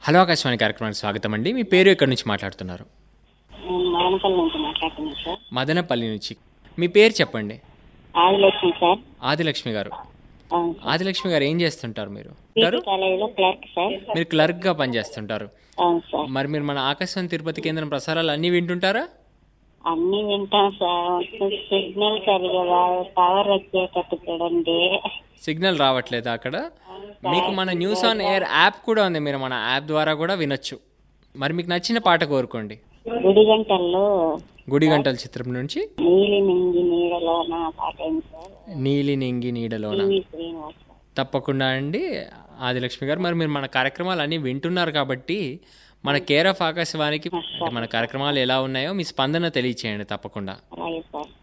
Hello Akashvani కార్యక్రమానికి స్వాగతం అండి మీ పేరు ఎక్కడి నుంచి మాట్లాడుతున్నారు నేను మదనపల్లి నుంచి మాట్లాడుతున్నాను సార్ మదనపల్లి నుంచి మీ పేరు చెప్పండి ఆదిలక్ష్మి సార్ ఆదిలక్ష్మి గారు అవును సార్ ఆదిలక్ష్మి గారు ఏం చేస్తుంటారు మీరు పీజీ కాలేజీలో క్లర్క్ సార్ మీరు క్లర్క్గా పనిచేస్తుంటారు అవును సార్ మరి మీరు మన ఆకాశవాణి తిరుపతి కేంద్రం ప్రసారాలు అన్నీ వింటుంటారా అన్నీ వింటాం సార్ సిగ్నల్ సరిగా రాదు టవర్ వచ్చేటట్టు చూడండి సిగ్నల్ రావట్లేదు అక్కడ మీకు మన న్యూస్ ఆన్ ఎయిర్ యాప్ కూడా ఉంది మీరు మన యాప్ ద్వారా కూడా వినొచ్చు మరి మీకు నచ్చిన పాట కోరుకోండి గుడి గంటల్లో గుడి గంటల చిత్రం నుంచి నీలి నింగి నీడలో నా పాట ఏంటి సార్ నీలి నింగి నీడలోన టీవీ శ్రీనివాస్ సార్. తప్పకుండా అండి ఆదిలక్ష్మి గారు మరి మీరు మన కార్యక్రమాలు అన్నీ వింటున్నారు కాబట్టి మన కేర్ ఆఫ్ ఆకాశవాణికి మన కార్యక్రమాలు ఎలా ఉన్నాయో మీ స్పందన తెలియచేయండి తప్పకుండా అలాగే సార్